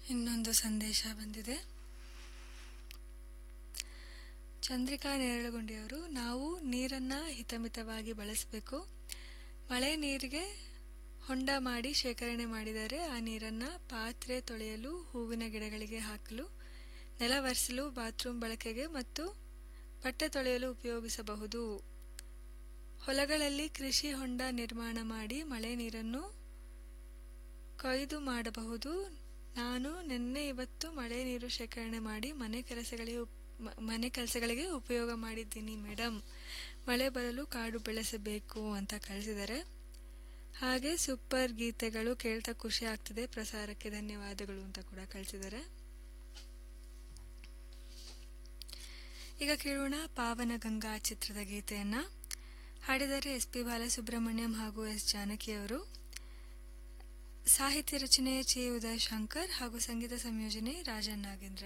ಇನ್ನೊಂದು ಸಂದೇಶ ಬಂದಿದೆ ಚಂದ್ರಿಕಾ ನೇರಳಗುಂಡಿಯವರು ನಾವು ನೀರನ್ನು ಹಿತಮಿತವಾಗಿ ಬಳಸಬೇಕು ಮಳೆ ನೀರಿಗೆ ಹೊಂಡ ಮಾಡಿ ಶೇಖರಣೆ ಮಾಡಿದರೆ ಆ ನೀರನ್ನು ಪಾತ್ರೆ ತೊಳೆಯಲು ಹೂವಿನ ಗಿಡಗಳಿಗೆ ಹಾಕಲು ನೆಲ ಒರೆಸಲು ಬಾತ್ರೂಮ್ ಬಳಕೆಗೆ ಮತ್ತು ಬಟ್ಟೆ ತೊಳೆಯಲು ಉಪಯೋಗಿಸಬಹುದು ಹೊಲಗಳಲ್ಲಿ ಕೃಷಿ ಹೊಂಡ ನಿರ್ಮಾಣ ಮಾಡಿ ಮಳೆ ನೀರನ್ನು ಕೊಯ್ದು ಮಾಡಬಹುದು ನಾನು ನಿನ್ನೆ ಇವತ್ತು ಮಳೆ ನೀರು ಶೇಖರಣೆ ಮಾಡಿ ಮನೆ ಕೆಲಸಗಳಿಗೆ ಉಪ್- ಮ- ಮನೆ ಕೆಲಸಗಳಿಗೆ ಉಪಯೋಗ ಮಾಡಿದ್ದೀನಿ ಮೇಡಮ್ ಮಳೆ ಬರಲು ಕಾಡು ಬೆಳೆಸಬೇಕು ಅಂತ ಕಳಿಸಿದ್ದಾರೆ ಹಾಗೆ ಸೂಪರ್ ಗೀತೆಗಳು ಕೇಳ್ತಾ ಖುಷಿ ಆಗ್ತಿದೆ ಪ್ರಸಾರಕ್ಕೆ ಧನ್ಯವಾದಗಳು ಅಂತ ಕೂಡ ಕಳಿಸಿದ್ದಾರೆ ಈಗ ಕೇಳೋಣ ಪಾವನ ಗಂಗಾ ಚಿತ್ರದ ಗೀತೆಯನ್ನ ಹಾಡಿದರೆ ಎಸ್ ಪಿ ಬಾಲಸುಬ್ರಹ್ಮಣ್ಯಂ ಹಾಗೂ ಎಸ್ ಜಾನಕಿಯವರು ಸಾಹಿತ್ಯ ರಚನೆ ಚಿ ಉದಯ್ ಶಂಕರ್ ಹಾಗೂ ಸಂಗೀತ ಸಂಯೋಜನೆ ರಾಜನ್ ನಾಗೇಂದ್ರ